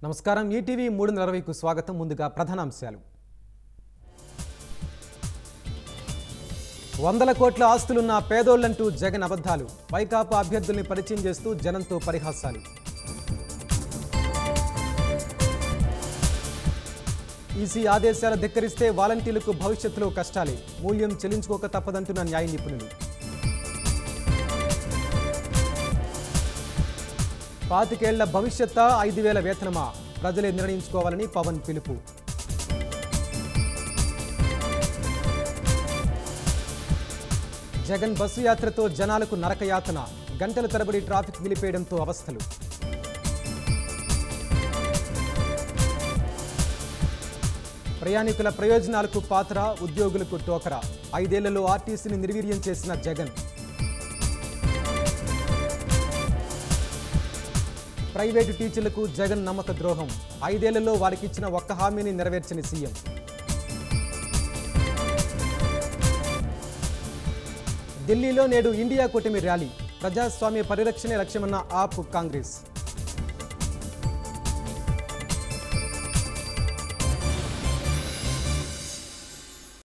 నమస్కారం ఈటీవీ మూడు నలభైకు స్వాగతం ముందుగా ప్రధానాంశాలు వందల కోట్ల ఆస్తులున్న పేదోళ్లంటూ జగన్ అబద్ధాలు వైకాపా అభ్యర్థుల్ని పరిచయం చేస్తూ జనంతో పరిహాసాలు ఈసీ ఆదేశాలు ధిక్కరిస్తే వాలంటీర్లకు భవిష్యత్తులో కష్టాలే మూల్యం చెల్లించుకోక తప్పదంటున్న న్యాయ నిపుణులు పాతికేళ్ల భవిష్యత్తా ఐదు వేల వేతనమా ప్రజలే నిర్ణయించుకోవాలని పవన్ పిలుపు జగన్ బస్సు యాత్రతో జనాలకు నరకయాతన గంటల తరబడి ట్రాఫిక్ నిలిపేయడంతో అవస్థలు ప్రయాణికుల ప్రయోజనాలకు పాత్ర ఉద్యోగులకు టోకరా ఐదేళ్లలో ఆర్టీసీని నిర్వీర్యం చేసిన జగన్ ప్రైవేటు టీచర్లకు జగన్ నమ్మక ద్రోహం ఐదేళ్లలో వారికి ఇచ్చిన ఒక్క హామీని నెరవేర్చని సీఎం ఢిల్లీలో నేడు ఇండియా కూటమి ర్యాలీ ప్రజాస్వామ్య పరిరక్షణే లక్ష్యమన్న ఆప్ కాంగ్రెస్